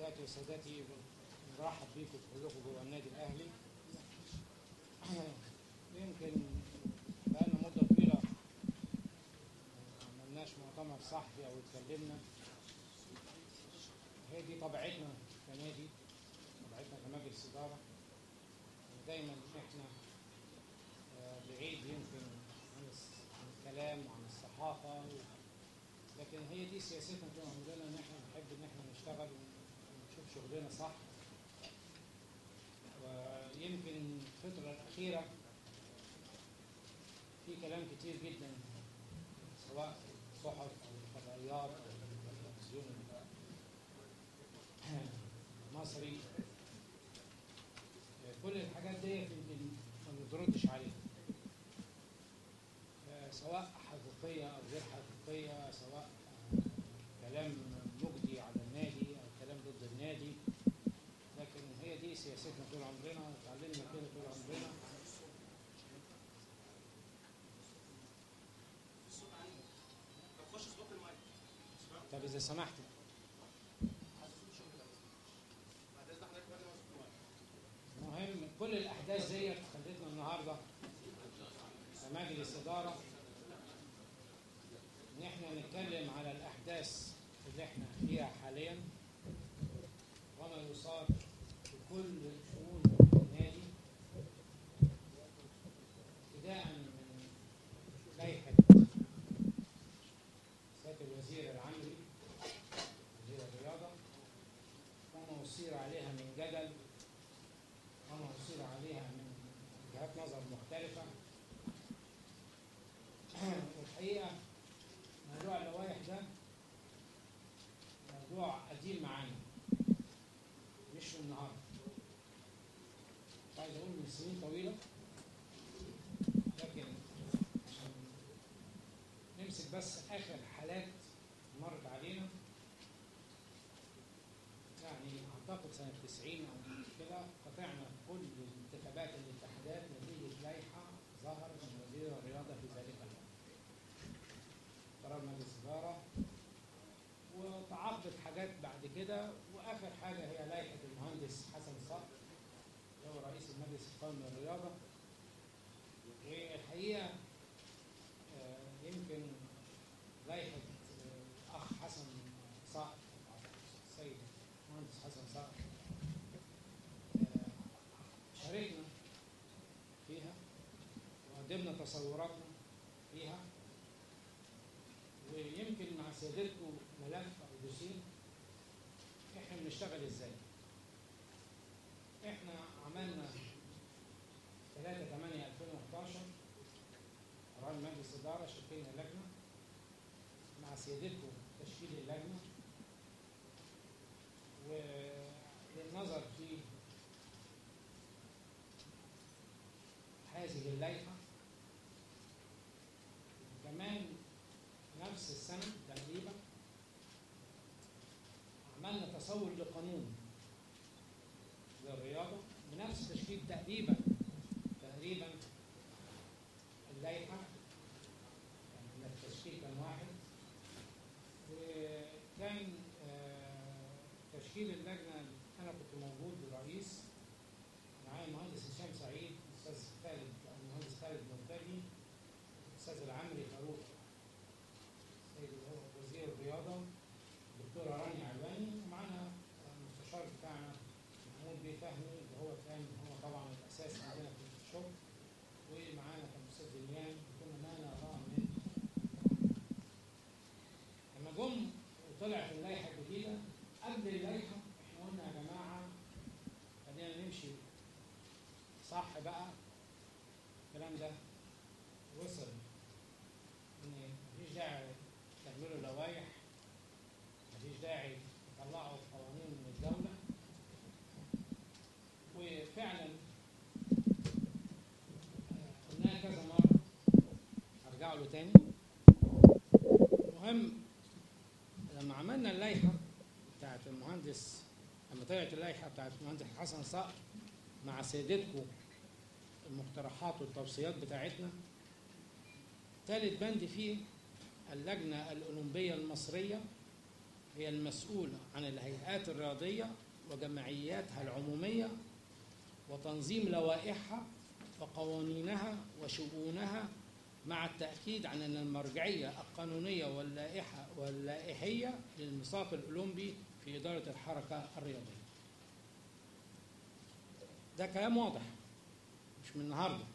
سيداتي وسادتي نرحب بيكم كلكم جوه النادي الاهلي يمكن بقالنا مده طويله ما عملناش مؤتمر صحفي او اتكلمنا هي دي طبيعتنا كنادي طبيعتنا كمجلس اداره دايما احنا آه، بعيد يمكن عن الس- عن الكلام وعن الصحافه لكن هي دي سياستنا طول عمرنا ان احنا نحب ان احنا نشتغل ونشوف شغلنا صح ويمكن الفترة الأخيرة في كلام كتير جدا سواء في الصحف أو الفضائيات أو التلفزيون المصري كل الحاجات دي يمكن ما بنردش عليها آه، سواء حقيقية أو غير حقيقية سواء آه، كلام مجدي على النادي أو كلام ضد النادي لكن هي دي سياستنا طول عمرنا وتعلمنا كده طول عمرنا طب إذا سمحت المهم كل الأحداث ديت خلتنا النهارده كمجلس إدارة إن إحنا نتكلم على الأحداث اللي إحنا فيها حاليا وما يصاب في كل شؤون النادي ابتداء من لائحة سيادة الوزير العمري وزير الرياضة وما أثير عليها من جدل وما أثير عليها من وجهات نظر مختلفة والحقيقة موضوع اللوائح ده موضوع قديم معانا مش من النهارده مش عايز اقول من سنين طويله لكن عشان نمسك بس اخر حالات مرت علينا يعني اعتقد سنه 90 او كده قطعنا كل انتخابات الاتحادات نتيجه لائحه ظهرت من وزير الرياضه في ذلك الوقت قرار مجلس اداره وتعاقبت حاجات بعد كده واخر حاجه هي لائحه المهندس حسن صقر اللي هو رئيس المجلس القومي للرياضه والحقيقه آه، يمكن لائحه آه، اخ حسن صقر السيد المهندس حسن صقر آه، شاركنا فيها وقدمنا تصوراتنا فيها ويمكن مع سيادتكم ملف او دوسين احنا بنشتغل ازاي احنا عملنا 3 8 2011 قرار مجلس اداره شكلنا لجنه مع سيادتكم تشكيل اللجنه وللنظر في هذه اللائحه كمان نفس السنة تقريبا عملنا تصور لقانون للرياضة بنفس تشكيل تقريبا تقريبا اللائحة يعني التشكيل كان واحد وكان آه، تشكيل اللجنة أنا كنت موجود رئيس معايا المهندس هشام سعيد الأستاذ خالد المهندس خالد مرتجي الأستاذ العمري فاروق السيد اللي هو وزير الرياضة الدكتورة رانيا علواني ومعانا المستشار بتاعنا محمود بيه فهمي اللي هو كان هو طبعا الأساس عندنا في الشغل ومعانا كان الأستاذ دنيان وكنا ما نراه من لما جم وطلعت اللائحة الجديدة قبل اللائحة احنا قلنا يا جماعة خلينا نمشي صح بقى الكلام ده وصل ان مفيش داعي تعملوا لوائح مفيش داعي تطلعوا قوانين من الدولة وفعلا آه، قلناها كذا مرة هرجع له تاني المهم لما عملنا اللائحة بتاعت المهندس لما طلعت اللائحة بتاعت المهندس حسن صقر مع سيادتكم المقترحات والتوصيات بتاعتنا ثالث بند فيه اللجنة الأولمبية المصرية هي المسؤولة عن الهيئات الرياضية وجمعياتها العمومية وتنظيم لوائحها وقوانينها وشؤونها مع التأكيد عن أن المرجعية القانونية واللائحة واللائحية للميثاق الأولمبي في إدارة الحركة الرياضية. ده كلام واضح مش من النهارده.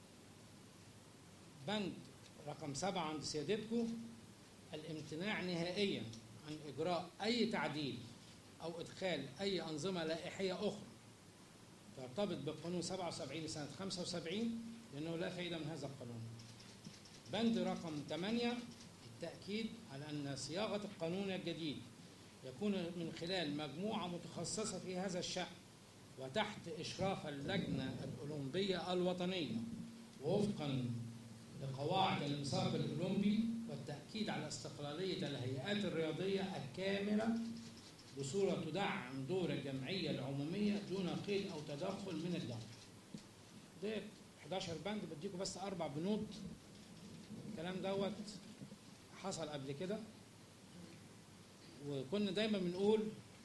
بند رقم سبعة عند سيادتكم الامتناع نهائيا عن إجراء أي تعديل أو إدخال أي أنظمة لائحية أخرى ترتبط بالقانون 77 لسنة 75 لأنه لا فائدة من هذا القانون. بند رقم 8 التأكيد على أن صياغة القانون الجديد يكون من خلال مجموعة متخصصة في هذا الشأن وتحت إشراف اللجنة الأولمبية الوطنية ووفقا لقواعد الميثاق الأولمبي والتأكيد على استقلالية الهيئات الرياضية الكاملة بصورة تدعم دور الجمعية العمومية دون قيد أو تدخل من الدولة. ده 11 بند بديكم بس أربع بنود الكلام دوت حصل قبل كده وكنا دايما بنقول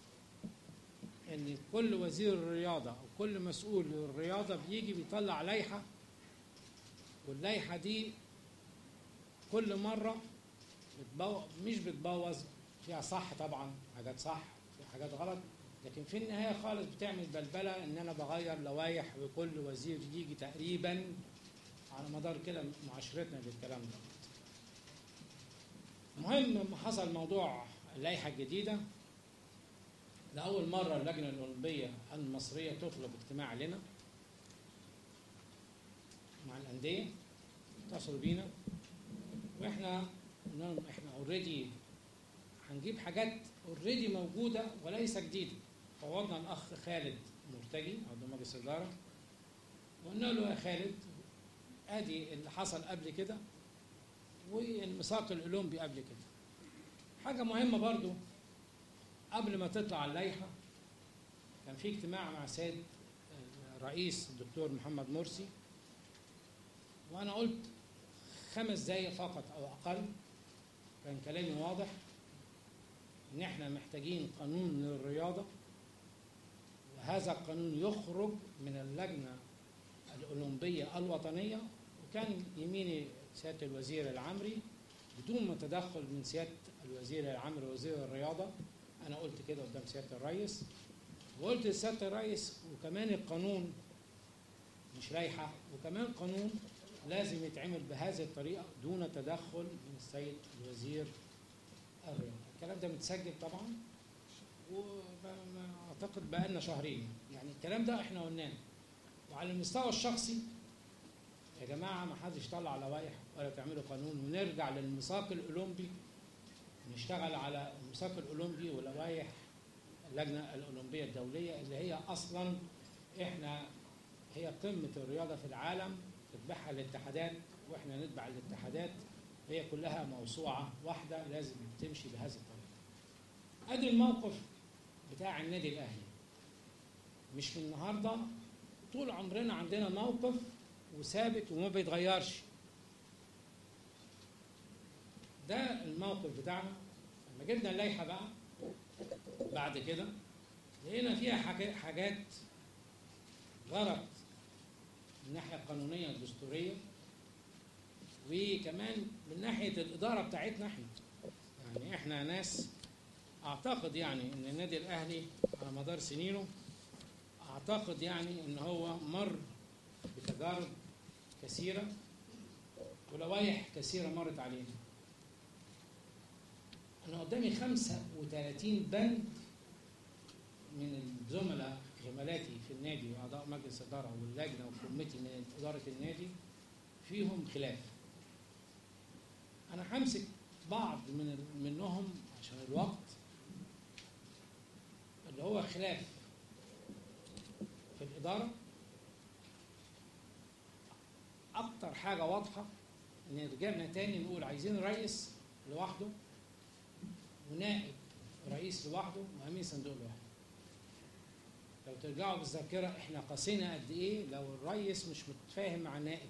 ان كل وزير الرياضه او كل مسؤول للرياضه بيجي بيطلع لائحه واللائحه دي كل مره بتبو... مش بتبوظ فيها صح طبعا حاجات صح في حاجات غلط لكن في النهايه خالص بتعمل بلبله ان انا بغير لوائح وكل وزير يجي تقريبا على مدار كده معاشرتنا بالكلام ده المهم لما حصل موضوع اللائحة الجديدة لأول مرة اللجنة الأولمبية المصرية تطلب اجتماع لنا مع الأندية اتصلوا بينا وإحنا قلنا لهم إحنا أوريدي هنجيب حاجات أوريدي موجودة وليس جديدة فوضنا الأخ خالد مرتجي عضو مجلس الإدارة وقلنا له يا خالد ادي اللي حصل قبل كده والميثاق الاولمبي قبل كده حاجه مهمه برضو قبل ما تطلع اللائحه كان في اجتماع مع سيد الرئيس الدكتور محمد مرسي وانا قلت خمس دقايق فقط او اقل كان كلامي واضح ان احنا محتاجين قانون للرياضه وهذا القانون يخرج من اللجنه الأولمبية الوطنية وكان يميني سيادة الوزير العمري بدون ما تدخل من سيادة الوزير العمري وزير الرياضة أنا قلت كده قدام سيادة الرئيس وقلت لسيادة الرئيس وكمان القانون مش لائحة وكمان قانون لازم يتعمل بهذه الطريقة دون تدخل من السيد الوزير الرياضة الكلام ده متسجل طبعا وأعتقد بقالنا شهرين يعني الكلام ده احنا قلناه وعلى المستوى الشخصي يا جماعة ما حدش طلع لوائح ولا تعملوا قانون ونرجع للميثاق الأولمبي نشتغل على الميثاق الأولمبي ولوائح اللجنة الأولمبية الدولية اللي هي أصلا إحنا هي قمة الرياضة في العالم تتبعها الاتحادات وإحنا نتبع الاتحادات هي كلها موسوعة واحدة لازم تمشي بهذه الطريقة. أدي الموقف بتاع النادي الأهلي. مش من النهارده طول عمرنا عندنا موقف وثابت وما بيتغيرش ده الموقف بتاعنا لما جبنا اللائحه بقى بعد كده لقينا فيها حاجات غلط من الناحيه القانونيه الدستوريه وكمان من ناحيه الاداره بتاعتنا احنا يعني احنا ناس اعتقد يعني ان النادي الاهلي على مدار سنينه اعتقد يعني ان هو مر بتجارب كثيره ولوائح كثيره مرت علينا انا قدامي 35 بند من الزملاء زملاتي في النادي واعضاء مجلس الاداره واللجنه وكوميتي من اداره النادي فيهم خلاف انا همسك بعض من منهم عشان الوقت اللي هو خلاف في الإدارة أكتر حاجة واضحة إن رجعنا تاني نقول عايزين رئيس لوحده ونائب رئيس لوحده وأمين صندوق لوحده. لو ترجعوا بالذاكرة إحنا قاسينا قد إيه لو الرئيس مش متفاهم مع النائب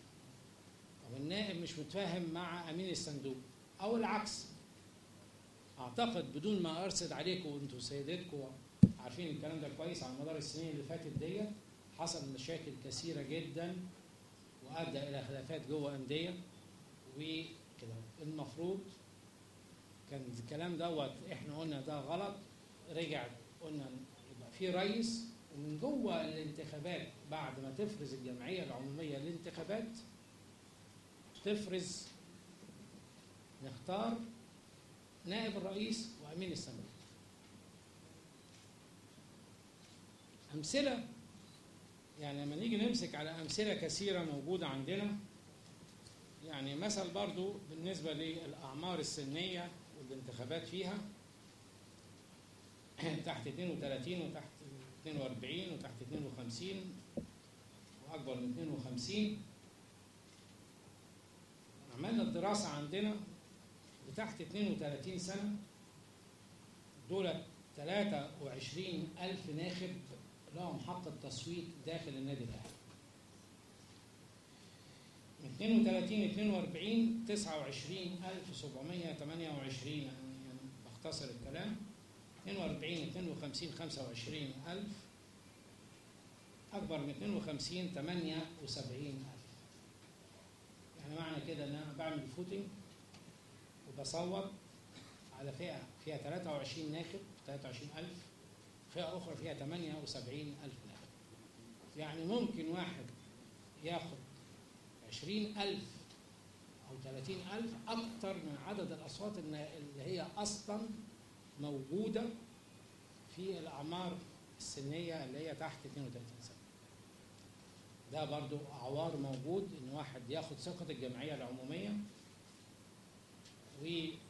أو النائب مش متفاهم مع أمين الصندوق أو العكس اعتقد بدون ما ارصد عليكم وانتوا سيدتكم عارفين الكلام ده كويس على مدار السنين اللي فاتت ديت حصل مشاكل كثيره جدا وادى الى خلافات جوه انديه وكده المفروض كان الكلام دوت احنا قلنا ده غلط رجع قلنا يبقى في رئيس ومن جوه الانتخابات بعد ما تفرز الجمعيه العموميه الانتخابات تفرز نختار نائب الرئيس وامين الصندوق امثله يعني لما نيجي نمسك على امثله كثيره موجوده عندنا يعني مثل برضو بالنسبه للاعمار السنيه والانتخابات فيها تحت 32 وتحت 42 وتحت 52 واكبر من 52 عملنا الدراسه عندنا تحت 32 سنه دول 23 ألف ناخب لهم حق التصويت داخل النادي الأهلي من 32 42 29728 يعني بختصر الكلام 42 52 25000 أكبر من 52 78000 يعني معنى كده إن أنا بعمل فوتنج وبصوت على فئة فيها 23 ناخب 23000 فئة أخرى فيها 78000 ناخب يعني ممكن واحد ياخد 20000 أو 30000 أكتر من عدد الأصوات اللي هي أصلا موجودة في الأعمار السنية اللي هي تحت 32 سنة ده برضو أعوار موجود إن واحد ياخد ثقة الجمعية العمومية